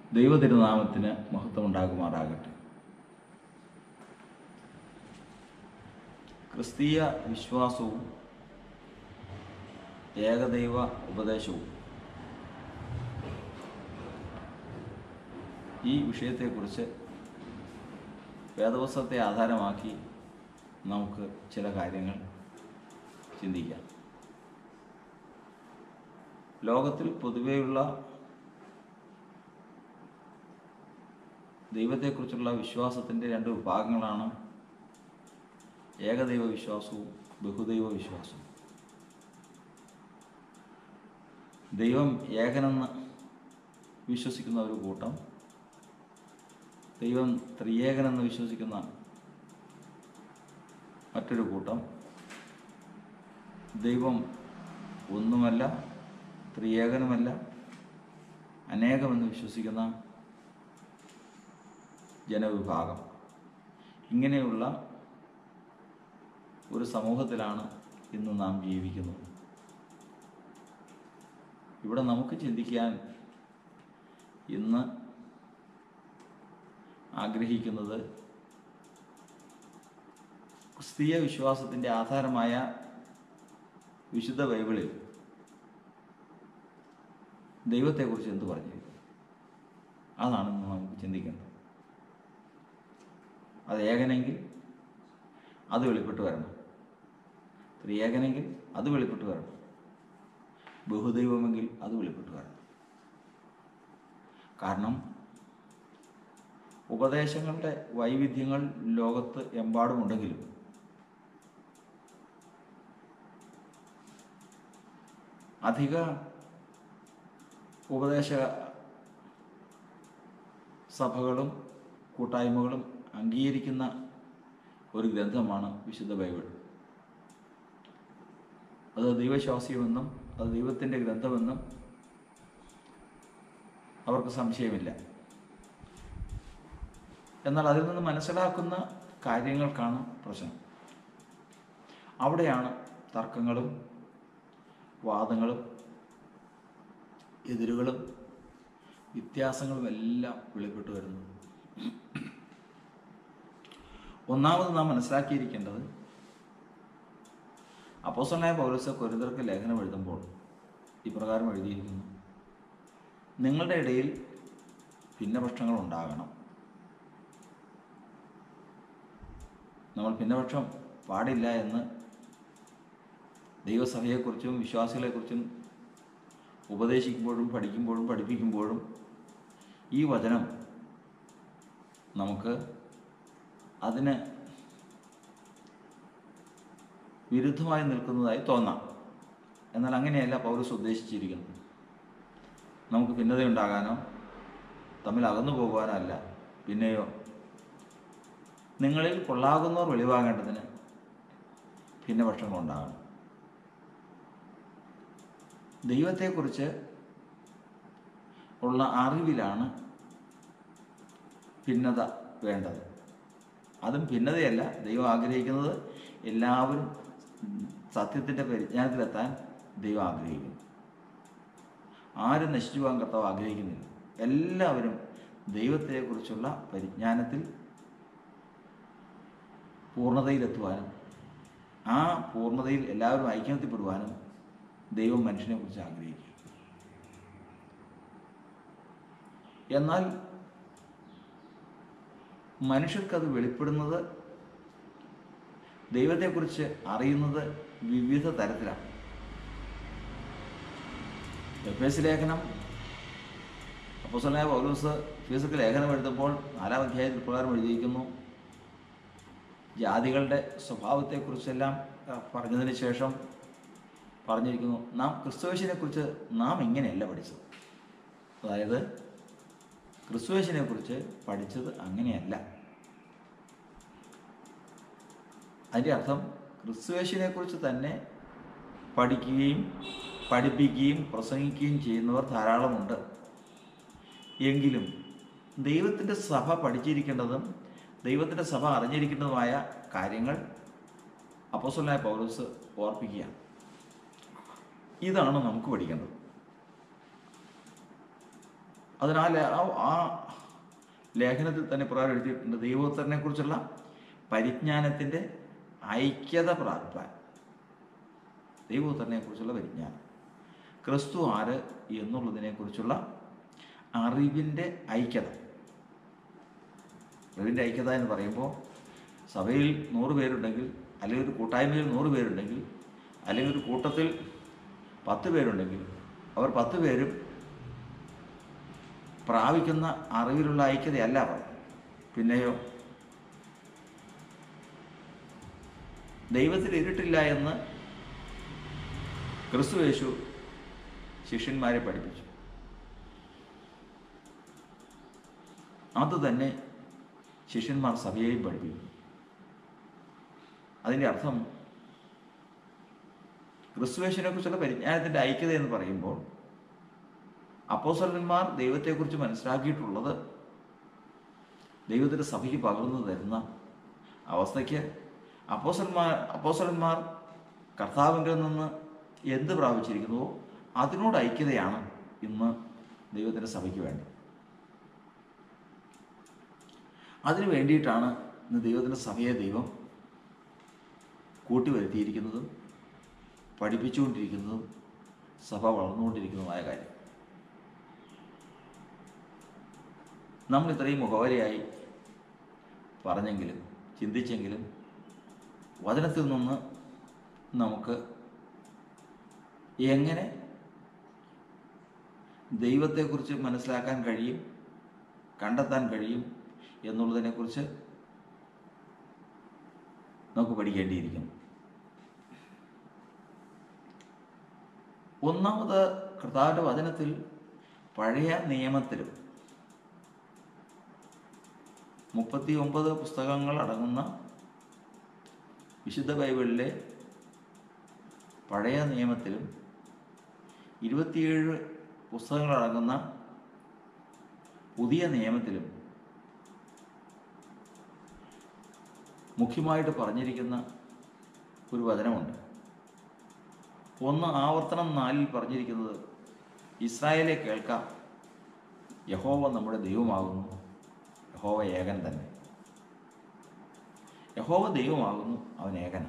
ദൈവ തിരുനാമത്തിന് മഹത്വം ഉണ്ടാകുമാറാകട്ടെ ക്രിസ്തീയ വിശ്വാസവും ഏകദൈവ ഉപദേശവും ഈ വിഷയത്തെക്കുറിച്ച് വേദപുസ്തകത്തെ ആധാരമാക്കി നമുക്ക് ചില കാര്യങ്ങൾ ചിന്തിക്കാം ലോകത്തിൽ പൊതുവെയുള്ള ദൈവത്തെക്കുറിച്ചുള്ള വിശ്വാസത്തിൻ്റെ രണ്ട് വിഭാഗങ്ങളാണ് ഏകദൈവ വിശ്വാസവും ബഹുദൈവ വിശ്വാസവും ദൈവം ഏകനെന്ന് വിശ്വസിക്കുന്ന ഒരു കൂട്ടം ദൈവം ത്രിയേകനെന്ന് വിശ്വസിക്കുന്ന മറ്റൊരു കൂട്ടം ദൈവം ഒന്നുമല്ല ത്രിയേകനുമല്ല അനേകമെന്ന് വിശ്വസിക്കുന്ന ജനവിഭാഗം ഇങ്ങനെയുള്ള ഒരു സമൂഹത്തിലാണ് ഇന്ന് നാം ജീവിക്കുന്നത് ഇവിടെ നമുക്ക് ചിന്തിക്കാൻ ഇന്ന് ആഗ്രഹിക്കുന്നത് ക്രിസ്തീയ വിശ്വാസത്തിൻ്റെ ആധാരമായ വിശുദ്ധ ബൈബിളിൽ ദൈവത്തെക്കുറിച്ച് എന്ത് പറഞ്ഞിരിക്കുന്നു അതാണ് ഇന്ന് നമുക്ക് ചിന്തിക്കേണ്ടത് അത് ഏകനെങ്കിൽ അത് വെളിപ്പെട്ട് വരണം ത്രിയേകനെങ്കിൽ അത് വെളിപ്പെട്ട് വരണം ബഹുദൈവമെങ്കിൽ അത് വെളിപ്പെട്ട് വരണം കാരണം ഉപദേശങ്ങളുടെ വൈവിധ്യങ്ങൾ ലോകത്ത് എമ്പാടുമുണ്ടെങ്കിലും അധിക ഉപദേശ സഭകളും കൂട്ടായ്മകളും അംഗീകരിക്കുന്ന ഒരു ഗ്രന്ഥമാണ് വിശുദ്ധ ബൈബിൾ അത് ദൈവശ്വാസ്യമെന്നും അത് ദൈവത്തിൻ്റെ ഗ്രന്ഥമെന്നും അവർക്ക് സംശയമില്ല എന്നാൽ അതിൽ നിന്ന് മനസ്സിലാക്കുന്ന കാര്യങ്ങൾക്കാണ് പ്രശ്നം അവിടെയാണ് തർക്കങ്ങളും വാദങ്ങളും എതിരുകളും വ്യത്യാസങ്ങളും എല്ലാം വെളിപ്പെട്ടു വരുന്നത് ഒന്നാമത് നാം മനസ്സിലാക്കിയിരിക്കേണ്ടത് അപ്പോസലായ പൗരസ കൊരിതർക്ക് ലേഖനം എഴുതുമ്പോൾ ഇപ്രകാരം എഴുതിയിരിക്കുന്നു നിങ്ങളുടെ ഇടയിൽ ഭിന്നപക്ഷങ്ങൾ ഉണ്ടാകണം നമ്മൾ ഭിന്നപക്ഷം പാടില്ല എന്ന് ദൈവസഭയെക്കുറിച്ചും വിശ്വാസികളെക്കുറിച്ചും ഉപദേശിക്കുമ്പോഴും പഠിക്കുമ്പോഴും പഠിപ്പിക്കുമ്പോഴും ഈ വചനം നമുക്ക് അതിന് വിരുദ്ധമായി നിൽക്കുന്നതായി തോന്നാം എന്നാൽ അങ്ങനെയല്ല പൗരസ് ഉദ്ദേശിച്ചിരിക്കുന്നത് നമുക്ക് ഭിന്നതയുണ്ടാകാനോ തമ്മിൽ അകന്നു പോകുവാനോ അല്ല പിന്നെയോ നിങ്ങളിൽ കൊള്ളാകുന്നവർ വെളിവാകേണ്ടതിന് ഭിന്നപക്ഷങ്ങളുണ്ടാകണം ദൈവത്തെക്കുറിച്ച് ഉള്ള അറിവിലാണ് ഭിന്നത വേണ്ടത് അതും ഭിന്നതയല്ല ദൈവം ആഗ്രഹിക്കുന്നത് എല്ലാവരും സത്യത്തിൻ്റെ പരിജ്ഞാനത്തിലെത്താൻ ദൈവം ആഗ്രഹിക്കുന്നു ആരും നശിച്ചു പോകാൻ കർത്താവ് ആഗ്രഹിക്കുന്നില്ല എല്ലാവരും ദൈവത്തെക്കുറിച്ചുള്ള പരിജ്ഞാനത്തിൽ പൂർണ്ണതയിലെത്തുവാനും ആ പൂർണ്ണതയിൽ എല്ലാവരും ഐക്യത്തിൽപ്പെടുവാനും ദൈവം മനുഷ്യനെക്കുറിച്ച് ആഗ്രഹിക്കും എന്നാൽ മനുഷ്യർക്കത് വെളിപ്പെടുന്നത് ദൈവത്തെക്കുറിച്ച് അറിയുന്നത് വിവിധ തരത്തിലാണ് എഫ് എസ് ലേഖനം അപ്പോസലായ പൗലൂസ് ഫീസക്ക് ലേഖനം എഴുതുമ്പോൾ നാലാം അധ്യായത്തിൽ പ്രകാരം എഴുതിയിരിക്കുന്നു ജാതികളുടെ സ്വഭാവത്തെക്കുറിച്ചെല്ലാം പറഞ്ഞതിന് ശേഷം പറഞ്ഞിരിക്കുന്നു നാം ക്രിസ്തുവേശിനെ കുറിച്ച് നാം ഇങ്ങനെയല്ല പഠിച്ചത് അതായത് ക്രിസ്തുവേശിനെ കുറിച്ച് പഠിച്ചത് അങ്ങനെയല്ല അതിൻ്റെ അർത്ഥം ക്രിസ്തുവേശിനെ കുറിച്ച് തന്നെ പഠിക്കുകയും പഠിപ്പിക്കുകയും പ്രസംഗിക്കുകയും ചെയ്യുന്നവർ ധാരാളമുണ്ട് എങ്കിലും ദൈവത്തിൻ്റെ സഭ പഠിച്ചിരിക്കേണ്ടതും ദൈവത്തിൻ്റെ സഭ അറിഞ്ഞിരിക്കേണ്ടതുമായ കാര്യങ്ങൾ അപ്പോസലായ പൗലോസ് ഓർപ്പിക്കുകയാണ് ഇതാണ് നമുക്ക് പഠിക്കേണ്ടത് അതിനാൽ ആ ആ ലേഖനത്തിൽ തന്നെ പ്രകാരം എഴുതിയിട്ടുണ്ട് ദൈവോത്തരനെ കുറിച്ചുള്ള പരിജ്ഞാനത്തിൻ്റെ ഐക്യത പ്രാപ്താൻ ദൈവോത്തരനെ കുറിച്ചുള്ള പരിജ്ഞാനം ക്രിസ്തു ആര് എന്നുള്ളതിനെക്കുറിച്ചുള്ള അറിവിൻ്റെ ഐക്യത അറിവിൻ്റെ ഐക്യത എന്ന് പറയുമ്പോൾ സഭയിൽ നൂറ് പേരുണ്ടെങ്കിൽ അല്ലെങ്കിൽ ഒരു കൂട്ടായ്മയിൽ നൂറ് പേരുണ്ടെങ്കിൽ അല്ലെങ്കിൽ ഒരു കൂട്ടത്തിൽ പത്ത് പേരുണ്ടെങ്കിൽ അവർ പത്ത് പേരും പ്രാപിക്കുന്ന അറിവിലുള്ള ഐക്യതയല്ല പറയുന്നത് പിന്നെയോ ദൈവത്തിൽ ഇരുട്ടില്ല എന്ന് ക്രിസ്തു യേശു ശിഷ്യന്മാരെ പഠിപ്പിച്ചു അത് തന്നെ ശിഷ്യന്മാർ സഭയെയും പഠിപ്പിക്കും അതിൻ്റെ അർത്ഥം ക്രിസ്തുവേശനെ കുറിച്ചുള്ള പരിജ്ഞാനത്തിൻ്റെ ഐക്യത എന്ന് പറയുമ്പോൾ അപ്പോസലന്മാർ ദൈവത്തെക്കുറിച്ച് മനസ്സിലാക്കിയിട്ടുള്ളത് ദൈവത്തിൻ്റെ സഭയ്ക്ക് പകർന്നു തരുന്ന അവസ്ഥയ്ക്ക് അപ്പോസന്മാർ അപ്പോസലന്മാർ കർത്താവിൻ്റെ നിന്ന് എന്ത് പ്രാപിച്ചിരിക്കുന്നുവോ അതിനോട് ഐക്യതയാണ് ഇന്ന് ദൈവത്തിൻ്റെ സഭയ്ക്ക് വേണ്ടത് അതിനു വേണ്ടിയിട്ടാണ് ഇന്ന് ദൈവത്തിൻ്റെ സഭയെ ദൈവം കൂട്ടി വരുത്തിയിരിക്കുന്നതും പഠിപ്പിച്ചുകൊണ്ടിരിക്കുന്നതും സഭ വളർന്നുകൊണ്ടിരിക്കുന്നതുമായ കാര്യം നമ്മൾ ഇത്രയും മുഖവരയായി പറഞ്ഞെങ്കിലും ചിന്തിച്ചെങ്കിലും വചനത്തിൽ നിന്ന് നമുക്ക് എങ്ങനെ ദൈവത്തെക്കുറിച്ച് മനസ്സിലാക്കാൻ കഴിയും കണ്ടെത്താൻ കഴിയും എന്നുള്ളതിനെക്കുറിച്ച് നമുക്ക് പഠിക്കേണ്ടിയിരിക്കുന്നു ഒന്നാമത് കർത്താവിൻ്റെ വചനത്തിൽ പഴയ നിയമത്തിലും മുപ്പത്തി ഒമ്പത് പുസ്തകങ്ങൾ അടങ്ങുന്ന വിശുദ്ധ ബൈബിളിലെ പഴയ നിയമത്തിലും ഇരുപത്തിയേഴ് പുസ്തകങ്ങൾ അടങ്ങുന്ന പുതിയ നിയമത്തിലും മുഖ്യമായിട്ട് പറഞ്ഞിരിക്കുന്ന ഒരു വചനമുണ്ട് ഒന്ന് ആവർത്തനം നാലിൽ പറഞ്ഞിരിക്കുന്നത് ഇസ്രായേലെ കേൾക്കാം യഹോവ നമ്മുടെ ദൈവമാകുന്നു യഹോവ ഏകൻ തന്നെ യഹോവ ദൈവമാകുന്നു അവൻ ഏകനാണ്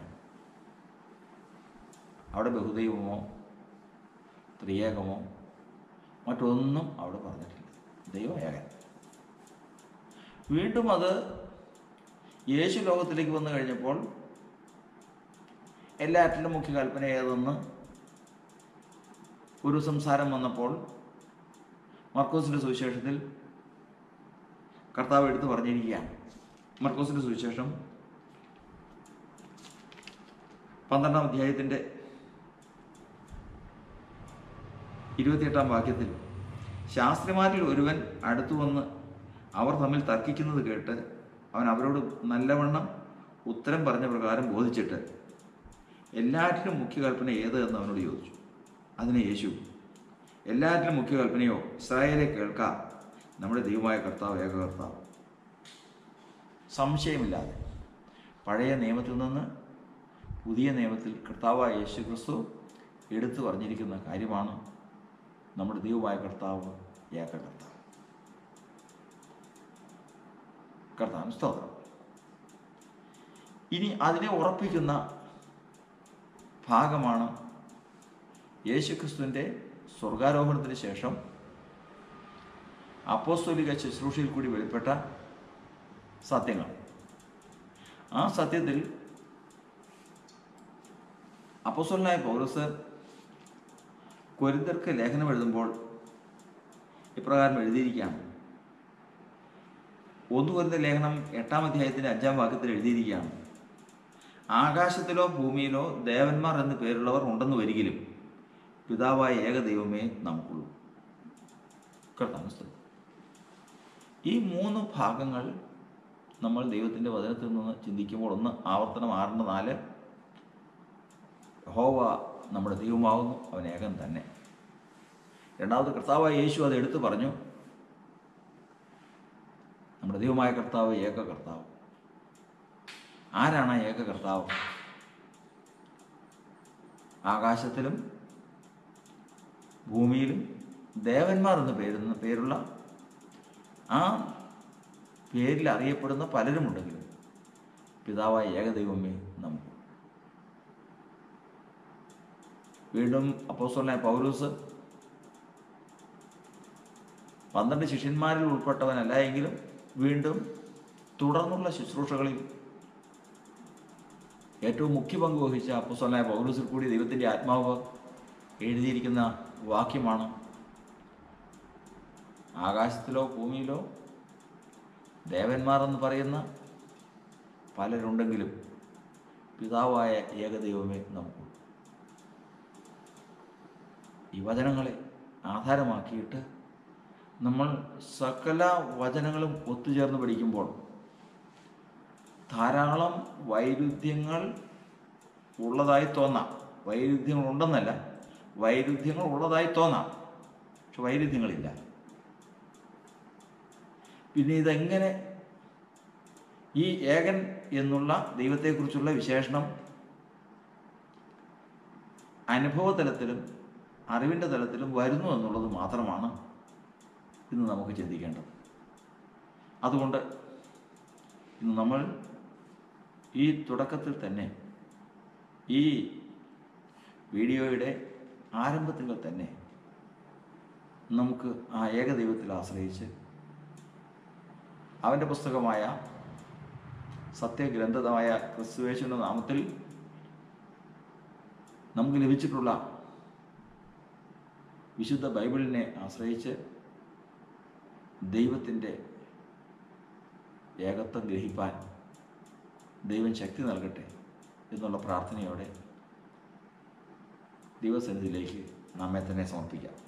അവിടെ ബഹുദൈവമോ ത്രിയേകമോ മറ്റൊന്നും അവിടെ പറഞ്ഞിട്ടില്ല ദൈവം ഏകൻ വീണ്ടും അത് യേശു ലോകത്തിലേക്ക് വന്നു കഴിഞ്ഞപ്പോൾ എല്ലാറ്റിലും മുഖ്യ കൽപ്പന ഏതെന്ന് ഒരു സംസാരം വന്നപ്പോൾ മർക്കോസിൻ്റെ സുവിശേഷത്തിൽ കർത്താവ് എടുത്തു പറഞ്ഞിരിക്കുകയാണ് മർക്കോസിൻ്റെ സുവിശേഷം പന്ത്രണ്ടാം അധ്യായത്തിൻ്റെ ഇരുപത്തിയെട്ടാം വാക്യത്തിൽ ശാസ്ത്രിമാരിൽ ഒരുവൻ അടുത്തു വന്ന് അവർ തമ്മിൽ തർക്കിക്കുന്നത് കേട്ട് അവൻ അവരോട് നല്ലവണ്ണം ഉത്തരം പറഞ്ഞ പ്രകാരം ബോധിച്ചിട്ട് എല്ലാറ്റിലും മുഖ്യ കൽപ്പന ഏത് എന്ന് അവനോട് ചോദിച്ചു അതിന് യേശു എല്ലാറ്റിലും മുഖ്യ കൽപ്പനയോ ഇസ്രായേലെ കേൾക്കാം നമ്മുടെ ദൈവമായ കർത്താവ് ഏക കർത്താവ് സംശയമില്ലാതെ പഴയ നിയമത്തിൽ നിന്ന് പുതിയ നിയമത്തിൽ കർത്താവായ യേശു ക്രിസ്തു എടുത്തു പറഞ്ഞിരിക്കുന്ന കാര്യമാണ് നമ്മുടെ ദൈവമായ കർത്താവ് ഏക കർത്താവ് കർത്താവിന് സ്തോത്രം ഇനി അതിനെ ഉറപ്പിക്കുന്ന ഭാഗമാണ് യേശുക്രിസ്തുവിൻ്റെ സ്വർഗാരോഹണത്തിന് ശേഷം അപ്പോസ്തോലിക ശുശ്രൂഷയിൽ കൂടി വെളിപ്പെട്ട സത്യങ്ങൾ ആ സത്യത്തിൽ അപ്പോസ്തലനായ പൗരസ് കൊരിന്തർക്ക് ലേഖനം എഴുതുമ്പോൾ ഇപ്രകാരം എഴുതിയിരിക്കുകയാണ് ഒന്ന് കൊരിന്ത ലേഖനം എട്ടാം അധ്യായത്തിൻ്റെ അഞ്ചാം വാക്യത്തിൽ എഴുതിയിരിക്കുകയാണ് ആകാശത്തിലോ ഭൂമിയിലോ ദേവന്മാർ എന്ന് പേരുള്ളവർ ഉണ്ടെന്ന് വരികിലും പിതാവായ ഏക ദൈവമേ നമുക്കുള്ളൂ കർത്താവ് സ്തുതി. ഈ മൂന്ന് ഭാഗങ്ങൾ നമ്മൾ ദൈവത്തിൻ്റെ വചനത്തിൽ നിന്ന് ചിന്തിക്കുമ്പോൾ ഒന്ന് ആവർത്തനം ആറിൻ്റെ നാല് ഹോവ നമ്മുടെ ദൈവമാകുന്നു അവൻ ഏകൻ തന്നെ രണ്ടാമത് കർത്താവായ യേശു അത് എടുത്തു പറഞ്ഞു നമ്മുടെ ദൈവമായ കർത്താവ് ഏക കർത്താവ് ആരാണ് ആ ഏക കർത്താവ് ആകാശത്തിലും ഭൂമിയിലും ദേവന്മാർ എന്ന് പേരുന്ന പേരുള്ള ആ പേരിൽ അറിയപ്പെടുന്ന പലരുമുണ്ടെങ്കിലും പിതാവായ ഏകദൈവമേ നമുക്ക് വീണ്ടും അപ്പോസ്തലനായ പൗലൂസ് പന്ത്രണ്ട് ശിഷ്യന്മാരിൽ ഉൾപ്പെട്ടവനല്ല എങ്കിലും വീണ്ടും തുടർന്നുള്ള ശുശ്രൂഷകളിൽ ഏറ്റവും മുഖ്യ പങ്ക് വഹിച്ച അപ്പോസ്തലനായ പൗലൂസിൽ കൂടി ദൈവത്തിൻ്റെ ആത്മാവ് എഴുതിയിരിക്കുന്ന വാക്യമാണ് ആകാശത്തിലോ ഭൂമിയിലോ ദേവന്മാർ എന്ന് പറയുന്ന പലരുണ്ടെങ്കിലും പിതാവായ ഏകദൈവമേ നമുക്ക് ഈ വചനങ്ങളെ ആധാരമാക്കിയിട്ട് നമ്മൾ സകല വചനങ്ങളും ഒത്തുചേർന്ന് പഠിക്കുമ്പോൾ ധാരാളം വൈരുദ്ധ്യങ്ങൾ ഉള്ളതായി തോന്നാം വൈരുദ്ധ്യങ്ങൾ ഉണ്ടെന്നല്ല വൈരുദ്ധ്യങ്ങൾ ഉള്ളതായി തോന്നാം പക്ഷെ വൈരുദ്ധ്യങ്ങളില്ല പിന്നെ ഇതെങ്ങനെ ഈ ഏകൻ എന്നുള്ള ദൈവത്തെക്കുറിച്ചുള്ള വിശേഷണം അനുഭവ തലത്തിലും അറിവിൻ്റെ തലത്തിലും വരുന്നു എന്നുള്ളത് മാത്രമാണ് ഇന്ന് നമുക്ക് ചിന്തിക്കേണ്ടത് അതുകൊണ്ട് ഇന്ന് നമ്മൾ ഈ തുടക്കത്തിൽ തന്നെ ഈ വീഡിയോയുടെ ആരംഭത്തിൽ തന്നെ നമുക്ക് ആ ഏകദൈവത്തിൽ ആശ്രയിച്ച് അവൻ്റെ പുസ്തകമായ സത്യഗ്രന്ഥമായ ക്രിസ്തുവേശുവിൻ്റെ നാമത്തിൽ നമുക്ക് ലഭിച്ചിട്ടുള്ള വിശുദ്ധ ബൈബിളിനെ ആശ്രയിച്ച് ദൈവത്തിൻ്റെ ഏകത്വം ഗ്രഹിപ്പാൻ ദൈവം ശക്തി നൽകട്ടെ എന്നുള്ള പ്രാർത്ഥനയോടെ ദൈവസന്നിധിയിലേക്ക് നമ്മെ തന്നെ സമർപ്പിക്കാം